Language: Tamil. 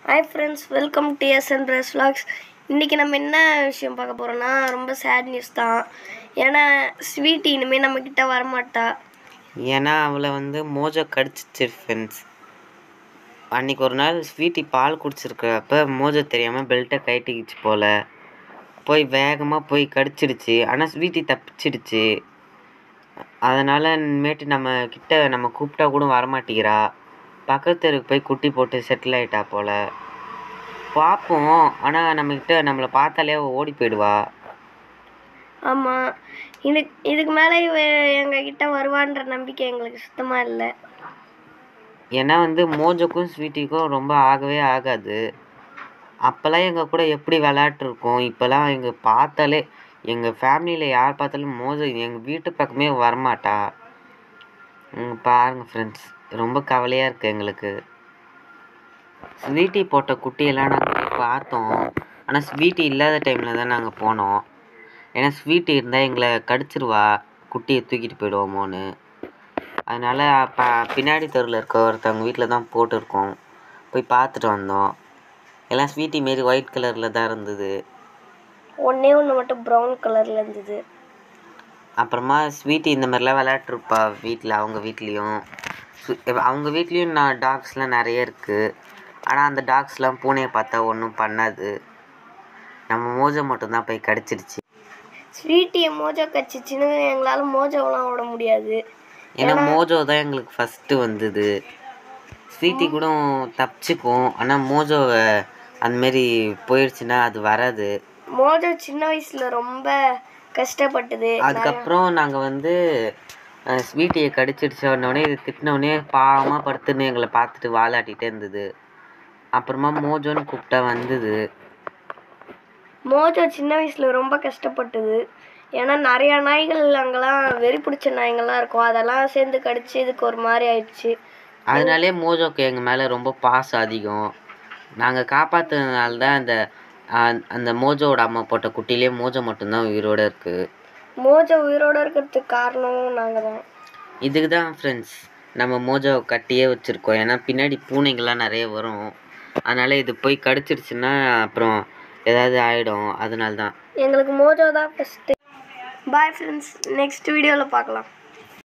hi friends welcome to SN press vlogs இன்றைக்கி நம்ம என்ன விஷயம் பார்க்க போகிறோன்னா ரொம்ப சேட் நியூஸ் தான் ஏன்னா ஸ்வீட்டி இனிமேல் நம்மக்கிட்ட வரமாட்டா ஏன்னா அவளை வந்து மோஜோ கடிச்சிச்சு ஃப்ரெண்ட்ஸ் அன்னைக்கு ஒரு நாள் ஸ்வீட்டி பால் குடிச்சிருக்கிறப்ப மோஜோ தெரியாமல் பெல்ட்டை கட்டிக்கிச்சு போல் போய் வேகமாக போய் கடிச்சிடுச்சு ஆனால் ஸ்வீட்டி தப்பிச்சிடுச்சு அதனால் இனிமேட்டு நம்ம கிட்ட நம்ம கூப்பிட்டா கூட வரமாட்டேங்கிறா பக்கத்து தெருக்கு போய் குட்டி போட்டு செட்டில் ஆயிட்டா போல் பார்ப்போம் ஆனால் நம்மக்கிட்ட நம்மளை பார்த்தாலே அவ ஓடி போயிடுவா ஆமாம் இதுக்கு இதுக்கு மேலே இவ எங்ககிட்ட வருவான்ற நம்பிக்கை எங்களுக்கு சுத்தமாக இல்லை ஏன்னா வந்து மோஜோக்கும் ஸ்வீட்டிக்கும் ரொம்ப ஆகவே ஆகாது அப்போல்லாம் எங்கள் கூட எப்படி விளையாட்டுருக்கோம் இப்போல்லாம் எங்கள் பார்த்தாலே எங்கள் ஃபேமிலியில் யார் பார்த்தாலும் மோஜோ எங்கள் வீட்டு பக்கமே வரமாட்டா ம், பாருங்க ஃப்ரெண்ட்ஸ் ரொம்ப கவலையாக இருக்குது எங்களுக்கு ஸ்வீட்டி போட்ட குட்டியெல்லாம் நாங்கள் பார்த்தோம் ஆனால் ஸ்வீட்டி இல்லாத டைமில் தான் நாங்கள் போனோம் ஏன்னா ஸ்வீட்டி இருந்தால் எங்களை கடிச்சிருவா குட்டியை தூக்கிட்டு போயிடுவோமோன்னு அதனால் ப பின்னாடி தெருவில் இருக்க ஒருத்தவங்க வீட்டில் தான் போட்டிருக்கோம் போய் பார்த்துட்டு வந்தோம் எல்லாம் ஸ்வீட்டி மாரி ஒயிட் கலரில் தான் இருந்தது ஒன்றே ஒன்று மட்டும் ப்ரௌன் கலரில் இருந்தது அப்புறமா ஸ்வீட்டி இந்த மாதிரிலாம் விளையாட்டுருப்பா வீட்டில் அவங்க வீட்லேயும் அவங்க வீட்லேயும் நான் டாக்ஸ்லாம் நிறைய இருக்குது ஆனால் அந்த டாக்ஸ்லாம் பூனையை பார்த்தா ஒன்றும் பண்ணாது நம்ம மோஜோ மட்டும்தான் போய் கடிச்சிடுச்சு ஸ்வீட்டியை மோஜோ கச்சிச்சின்னு எங்களால் மோஜோவெலாம் விட முடியாது ஏன்னா மோஜோ தான் எங்களுக்கு ஃபஸ்ட்டு வந்தது ஸ்வீட்டி கூட தப்பிச்சுக்கும் ஆனால் மோஜோவை அந்தமாரி போயிடுச்சுன்னா அது வராது மோஜோ சின்ன வயசில் ரொம்ப கஷ்டப்பட்டது அதுக்கப்புறம் நாங்கள் வந்து அஹ், ஸ்வீட்டியை கடிச்சிடுச்ச உடனே இது திட்டினோடனே பாவமாக படுத்துன்னு எங்களை பார்த்துட்டு வாலாட்டிகிட்டே இருந்தது அப்புறமா மோஜோன்னு கூப்பிட்டா வந்தது மோஜோ சின்ன வயசில் ரொம்ப கஷ்டப்பட்டது ஏன்னா நிறையா நாய்கள் அங்கெல்லாம் வெறி பிடிச்ச நாய்ங்கள்லாம் இருக்கும் அதெல்லாம் சேர்ந்து கடிச்சு இதுக்கு ஒரு மாதிரி ஆயிடுச்சு அதனாலே மோஜோக்கு எங்கள் மேலே ரொம்ப பாசம் அதிகம் நாங்கள் காப்பாற்றுனதுனால தான் அந்த அஹ், அந்த மோஜோவோட அம்மா போட்ட குட்டிலே மோஜோ மட்டும்தான் உயிரோடு இருக்குது மோஜோ உயிரோட இருக்கிறதுக்கு காரணமும் நாங்கள் தான் இதுக்கு தான் ஃப்ரெண்ட்ஸ் நம்ம மோஜோ கட்டியே வச்சுருக்கோம் ஏன்னா பின்னாடி பூனைங்கள்லாம் நிறைய வரும் அதனால் இது போய் கடிச்சிருச்சுன்னா அப்புறம் ஏதாவது ஆகிடும் அதனால தான் எங்களுக்கு மோஜோ தான் ஃபஸ்ட்டு பாய் ஃப்ரெண்ட்ஸ் நெக்ஸ்ட் வீடியோவில் பார்க்கலாம்